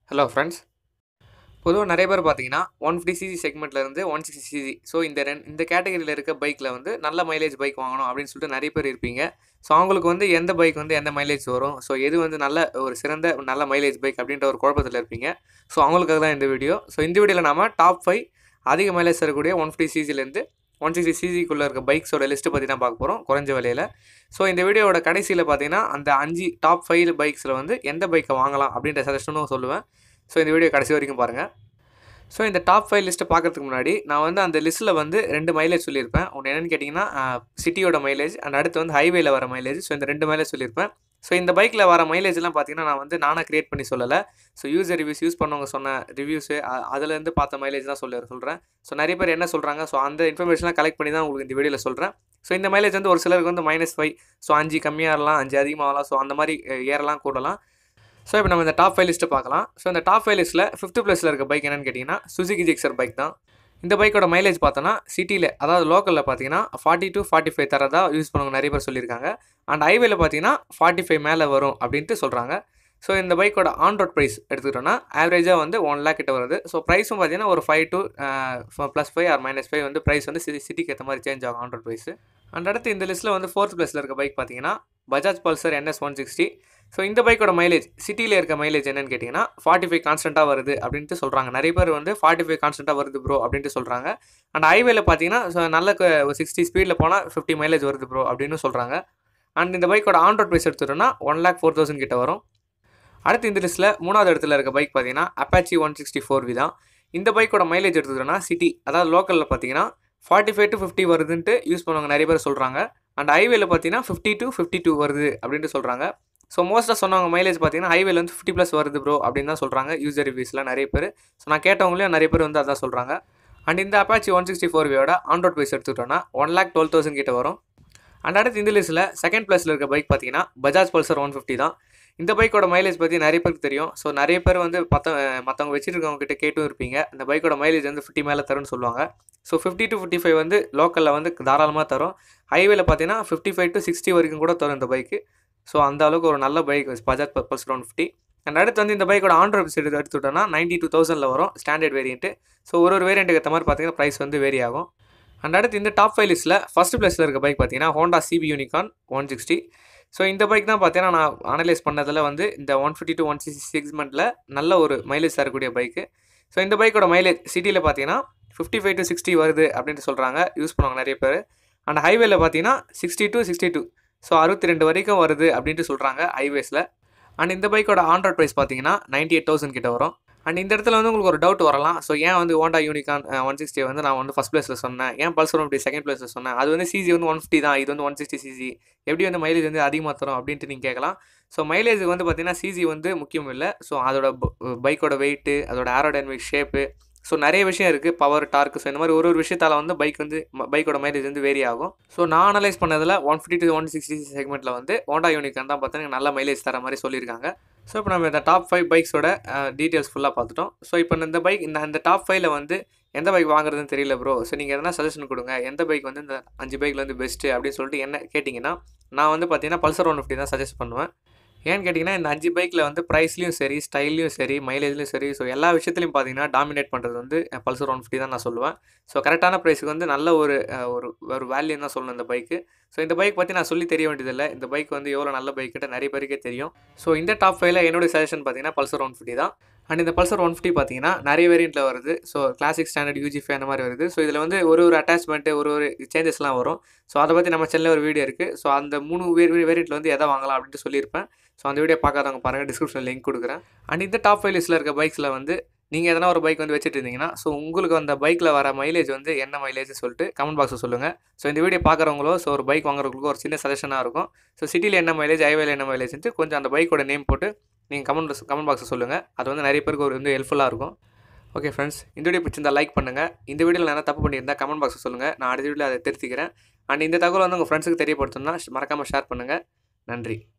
hello friends பொதுவாக நிறைய பேர் பார்த்தீங்கன்னா ஒன் ஃபிஃப்டி சிசி செக்மெண்ட்லேருந்து ஒன் சிக்ஸ்டி சிசி ஸோ இந்த ரெண்டு இந்த கேட்டகரியில் இருக்க பைக்கில் வந்து நல்ல மைலேஜ் பைக் வாங்கணும் அப்படின்னு சொல்லிட்டு நிறைய பேர் இருப்பீங்க ஸோ அவங்களுக்கு வந்து எந்த பைக் வந்து எந்த மைலேஜ் வரும் ஸோ எது வந்து நல்ல ஒரு சிறந்த நல்ல மைலேஜ் பைக் அப்படின்ற ஒரு குழப்பத்தில் இருப்பீங்க ஸோ அவங்களுக்காக தான் இந்த வீடியோ ஸோ இந்த வீடியோவில் நாம டாப் ஃபைவ் அதிக மைலேஜ் தரக்கூடிய ஒன் ஃபிஃப்டி சிசிலேருந்து ஒன் சிக்ஸ்டி சிசிக்குள்ளே இருக்க பைக்ஸோட லிஸ்ட்டு பற்றி தான் பார்க்க போகிறோம் குறைஞ்ச விலையில் ஸோ இந்த வீடியோவோட கடைசியில் பார்த்தீங்கன்னா அந்த அஞ்சு டாப் ஃபைவ் பைக்ஸில் வந்து எந்த பைக்கை வாங்கலாம் அப்படின்ற சஜஷனும் சொல்லுவேன் ஸோ இந்த வீடியோ கடைசி வரைக்கும் பாருங்கள் ஸோ இந்த டாப் ஃபைவ் லிஸ்ட்டை பார்க்கறதுக்கு முன்னாடி நான் வந்து அந்த லிஸ்ட்டில் வந்து ரெண்டு மைலேஜ் சொல்லியிருப்பேன் ஒன்று என்னென்னு கேட்டிங்கன்னா சிட்டியோட மைலேஜ் அண்ட் அடுத்து வந்து ஹைவேல வர மைலேஜ் ஸோ இந்த ரெண்டு மைலேஜ் சொல்லியிருப்பேன் ஸோ இந்த பைக்கில் வர மைலேஜ்லாம் பார்த்தீங்கன்னா நான் வந்து நானாக க்ரியேட் பண்ணி சொல்லலை ஸோ யூசர் ரிவ்யூஸ் யூஸ் பண்ணவங்க சொன்ன ரிவ்யூஸு அதுலேருந்து பார்த்த மைலேஜ் தான் சொல்ல சொல்கிறேன் ஸோ நிறைய பேர் என்ன சொல்கிறாங்க ஸோ அந்த இன்ஃபர்மேஷன்லாம் கலெக்ட் பண்ணி தான் உங்களுக்கு இந்த வீடியோவில் சொல்கிறேன் ஸோ இந்த மைலேஜ் வந்து ஒரு சிலருக்கு வந்து மைனஸ் ஃபைவ் ஸோ அஞ்சு கம்மியாகலாம் அஞ்சு அதிகமாகலாம் ஸோ அந்த மாதிரி அஹ், ஏறலாம் கூடலாம் ஸோ இப்போ நம்ம இந்த டாப் ஃபைவ் லிஸ்ட்டு பார்க்கலாம் ஸோ இந்த டாப் ஃபைவ் லிஸ்ட்டில் ஃபிஃப்த் ப்ளஸில் இருக்க பைக் என்னன்னு கேட்டிங்கன்னா சுசுகி ஜிக்ஸர் பைக் தான் இந்த பைக்கோட மைலேஜ் பார்த்தோன்னா சிட்டியில் அதாவது லோக்கலில் பார்த்தீங்கன்னா ஃபார்ட்டி டு ஃபார்ட்டி ஃபைவ் தரதா யூஸ் பண்ணுவாங்க நிறைய பேர் சொல்லியிருக்காங்க அண்ட் ஹைவேல பார்த்தீங்கன்னா ஃபார்ட்டி ஃபைவ் மேலே வரும் அப்படின்ட்டு சொல்கிறாங்க ஸோ இந்த பைக்கோட ஆன் ரோட் ப்ரைஸ் எடுத்துக்கிட்டோம்னா ஆவரேஜாக வந்து ஒன் லேக் கிட்ட வருது ஸோ ப்ரைஸும் பார்த்தீங்கன்னா ஒரு five to plus five or minus five வந்து ப்ரைஸ் வந்து சிட்டி சிட்டிக்கு ஏற்ற மாதிரி சேஞ்ச் ஆகும் ஆன் ரோட் ப்ரைஸ் அண்ட் அடுத்து இந்த லிஸ்ட்டில் வந்து ஃபோர்த் ப்ளஸில் இருக்க பைக் பார்த்தீங்கன்னா Bajaj Pulsar NS one sixty so இந்த பைக்கோட மைலேஜ் சிட்டியில் இருக்க மைலேஜ் என்னன்னு கேட்டிங்கன்னா ஃபார்ட்டி ஃபைவ் கான்ஸ்டண்ட்டாக வருது அப்படின்ட்டு சொல்கிறாங்க நிறைய பேர் வந்து ஃபார்ட்டி ஃபைவ் கான்ஸ்டண்ட்டாக வருது ப்ரோ அப்படின்ட்டு சொல்கிறாங்க அண்ட் ஹைவேல பார்த்தீங்கன்னா ஸோ நல்ல க- ஒரு சிக்ஸ்டி ஸ்பீடில் போனால் ஃபிஃப்டி மைலேஜ் வருது ப்ரோ அப்படின்னு சொல்கிறாங்க அண்ட் இந்த பைக்கோட ஆன் ரோட் ப்ரைஸ் எடுத்துட்டோம்னா ஒன் லேக் ஃபோர் தௌசண்ட் கிட்ட வரும் அடுத்து இந்த லிஸ்ட்டில் மூணாவது இடத்துல இருக்க பைக் பார்த்தீங்கன்னா Apache one sixty four V தான் இந்த பைக்கோட மைலேஜ் எடுத்துக்கிட்டோம்னா சிட்டி அதாவது லோக்கலில் பார்த்தீங்கன்னா ஃபார்ட்டி ஃபைவ் டு ஃபிஃப்டி வருதுன்ட்டு யூஸ் பண்ணுவாங்க நிறைய பேர் சொல்கிறாங்க அண்ட் ஹைவேல பார்த்தீங்கன்னா ஃபிஃப்டி டு ஃபிஃப்டி டூ வருது அப்படின்ட்டு சொல்கிறாங்க ஸோ மோஸ்ட்டாக சொன்னவங்க மைலேஜ் பார்த்தீங்கன்னா ஹைவேல வந்து ஃபிஃப்டி ப்ளஸ் வருது ப்ரோ அப்படின்னு தான் சொல்கிறாங்க யூசர் ரிவ்யூஸில் நிறைய பேர் ஸோ நான் கேட்டவங்களையும் நிறைய பேர் வந்து அதான் சொல்கிறாங்க அண்ட் இந்த அப்பாச்சி ஒன் சிக்ஸ்டி ஃபோர் வியோட ஆன் ரோட் ப்ரைஸ் எடுத்துக்கிட்டோம்னா ஒன் லேக் டுவெல் தௌசண்ட் கிட்ட வரும் அண்ட் அடுத்து இந்த லிஸ்ட்டில் செகண்ட் பிளேஸில் இருக்க பைக் பார்த்தீங்கன்னா பஜாஜ் பல்சர் ஒன் ஃபிஃப்டி தான் இந்த பைக்கோட மைலேஜ் பற்றி நிறைய பேருக்கு தெரியும் ஸோ நிறைய பேர் வந்து மற்ற மற்றவங்க வச்சுருக்கவங்க கிட்ட கேட்டும் இருப்பீங்க இந்த பைக்கோட மைலேஜ் வந்து ஃபிஃப்டி மேலே தரும்னு சொல்லுவாங்க so fifty to fifty five வந்து லோக்கலில் வந்து தாராளமாக தரும் ஹைவேல பார்த்தீங்கன்னா ஃபிஃப்டி ஃபைவ் டு சிக்ஸ்டி வரைக்கும் கூட தரும் இந்த பைக்கு ஸோ அந்த அளவுக்கு ஒரு நல்ல bike Bajaj Pulsar one fifty and அடுத்து வந்து இந்த பைக்கோட ஆன் ரோட் எடுத்து எடுத்துட்டோம்னா நைன்ட்டி டூ தௌசண்டில் வரும் ஸ்டாண்டர்ட் வேரியன்ட்டு ஸோ ஒரு ஒரு வேரியண்ட்டுக்கு ஏற்ற மாதிரி பார்த்தீங்கன்னா ப்ரைஸ் வந்து வேரி ஆகும் அண்ட் அடுத்து இந்த டாப் ஃபைவ் லிஸ்ட்டில் ஃபஸ்ட் பிளேஸில் இருக்க பைக் பார்த்தீங்கன்னா Honda CB Unicorn one sixty so இந்த பைக் தான் பார்த்தீங்கன்னா நான் அனலைஸ் பண்ணதில் வந்து இந்த one fifty to one sixty செக்மெண்ட்டில் நல்ல ஒரு மைலேஜ் தரக்கூடிய பைக்கு ஸோ இந்த பைக்கோட மைலேஜ் சிட்டியில் பார்த்தீங்கன்னா ஃபிஃப்டி ஃபைவ் டு சிக்ஸ்டி வருது அப்படின்ட்டு சொல்கிறாங்க யூஸ் பண்ணுவாங்க நிறைய பேர் அண்ட் ஹைவேல பார்த்தீங்கன்னா sixty to sixty two so அறுபத்தி ரெண்டு வரைக்கும் வருது அப்படின்ட்டு சொல்கிறாங்க ஹைவேஸில் அண்ட் இந்த பைக்கோட ஆன் ரோட் ப்ரைஸ் பார்த்தீங்கன்னா நைன்டி எயிட் தௌசண்ட் கிட்ட வரும் அண்ட் இந்த இடத்துல வந்து உங்களுக்கு ஒரு டவுட் வரலாம் ஸோ ஏன் வந்து ஹோண்டா யூனிகான் ஒன் சிக்ஸ்டி வந்து நான் வந்து ஃபஸ்ட் பிளேஸில் சொன்னேன் ஏன் பல்சர் ஒன் செகண்ட் பிளேஸில் சொன்னேன் அது வந்து சிசி வந்து ஒன் ஃபிஃப்டி தான் இது வந்து ஒன் சிக்ஸ்டி சிசி எப்படி வந்து மைலேஜ் வந்து அதிகமாக தரும் அப்படின்ட்டு நீங்கள் கேட்கலாம் ஸோ மைலேஜ் வந்து பார்த்தீங்கன்னா சிசி வந்து முக்கியம் இல்லை ஸோ அதோட பைக்கோட வெயிட்டு அதோட ஏரோடைனமிக் ஷேப்பு ஸோ நிறைய விஷயம் இருக்குது பவர் டார்க் ஸோ இந்த மாதிரி ஒரு ஒரு விஷயத்தால் வந்து பைக் வந்து பைக்கோட மைலேஜ் வந்து வேரி ஆகும் ஸோ நான் அனலைஸ் பண்ணதில் one fifty to one sixty செக்மெண்ட்டில் வந்து ஹோண்டா யூனிகான் தான் பார்த்தீங்கன்னா நல்ல மைலேஜ் தர மாதிரி சொல்லியிருக்காங்க ஸோ இப்போ நம்ம இந்த டாப் ஃபைவ் பைக்ஸோட டீட்டெயில்ஸ் ஃபுல்லாக பார்த்துட்டோம் ஸோ இப்போ இந்த பைக் இந்த அந்த டாப் ஃபைவ்ல வந்து எந்த பைக் வாங்குறதுன்னு தெரியல ப்ரோ ஸோ நீங்கள் எதனா சஜஷன் கொடுங்க எந்த பைக் வந்து இந்த அஞ்சு பைக்கில் வந்து பெஸ்ட்டு அப்படின்னு சொல்லிட்டு என்ன கேட்டிங்கன்னா நான் வந்து பார்த்தீங்கன்னா பல்சர் ஒன் ஃபிஃப்டி தான் சஜஸ்ட் பண்ணுவேன் ஏன்னு கேட்டிங்கன்னா இந்த அஞ்சு பைக்கில் வந்து ப்ரைஸ்லையும் சரி ஸ்டைல்லையும் சரி மைலேஜ்லையும் சரி ஸோ எல்லா விஷயத்துலையும் பார்த்தீங்கன்னா டாமினேட் பண்ணுறது வந்து பல்சர் ஒன் ஃபிஃப்டி தான் நான் சொல்லுவேன் ஸோ கரெக்டான ப்ரைஸுக்கு வந்து நல்ல ஒரு அஹ், ஒரு ஒரு வேல்யூ தான் சொல்லணும் இந்த பைக்கு ஸோ இந்த பைக் பற்றி நான் சொல்லி தெரிய வேண்டியதில்லை இந்த பைக் வந்து எவ்வளோ நல்ல பைக் கிட்ட நிறைய பேருக்கே தெரியும் ஸோ இந்த டாப் ஃபைவ்ல என்னுடைய சஜஷன் பார்த்தீங்கன்னா பல்சர் ஒன் ஃபிஃப்டி தான் அண்ட் இந்த பல்சர் ஒன் ஃபிஃப்டி பார்த்தீங்கன்னா நிறைய வேரியண்ட்டில் வருது ஸோ கிளாசிக் ஸ்டாண்டர்ட் யூஜிஃபை அந்த மாதிரி வருது ஸோ இதில் வந்து ஒரு ஒரு அட்டாச்மெண்ட்டு ஒரு ஒரு சேஞ்சஸ்லாம் வரும் ஸோ அதை பற்றி நம்ம சேனலில் ஒரு வீடியோ இருக்குது ஸோ அந்த மூணு வே வேரியண்ட்டில் வந்து எதை வாங்கலாம் அப்படின்ட்டு சொல்லியிருப்பேன் ஸோ அந்த வீடியோ பார்க்காதவங்க பாருங்கள் டிஸ்கிரிப்ஷனில் லிங்க் கொடுக்குறேன் அண்ட் இந்த டாப் ஃபைவ் லிஸ்ட்டில் இருக்க பைக்ஸில் வந்து நீங்கள் எதனா ஒரு பைக் வந்து வச்சுட்டு இருந்தீங்கன்னா ஸோ உங்களுக்கு அந்த பைக்கில் வர மைலேஜ் வந்து என்ன மைலேஜ் சொல்லிட்டு கமெண்ட் பாக்ஸில் சொல்லுங்கள் ஸோ இந்த வீடியோ பார்க்குறவங்களோ ஸோ ஒரு பைக் வாங்குறவங்களுக்கோ ஒரு சின்ன சஜஷனாக இருக்கும் ஸோ சிட்டியில் என்ன மைலேஜ் ஹைவேல என்ன மைலேஜ்ன்ட்டு கொஞ்சம் அந்த பைக்கோட நேம் போட்டு நீங்கள் கமெண்ட் கமெண்ட் பாக்ஸில் சொல்லுங்கள் அது வந்து நிறைய பேருக்கு ஒரு வந்து ஹெல்ப்ஃபுல்லாக இருக்கும் ஓகே ஃப்ரெண்ட்ஸ் இந்த வீடியோ பிடிச்சிருந்தா லைக் பண்ணுங்கள் இந்த வீடியோவில் நான் என்ன தப்பு பண்ணியிருந்தா கமெண்ட் பாக்ஸில் சொல்லுங்கள் நான் அடுத்த வீடியோவில் அதை திருத்திக்கிறேன் அண்ட் இந்த தகவல் வந்து உங்கள் ஃப்ரெண்ட்ஸுக்கு தெரியப்படுத்தணும்னா மறக்காமல் ஷேர் பண்ணுங்கள் நன்றி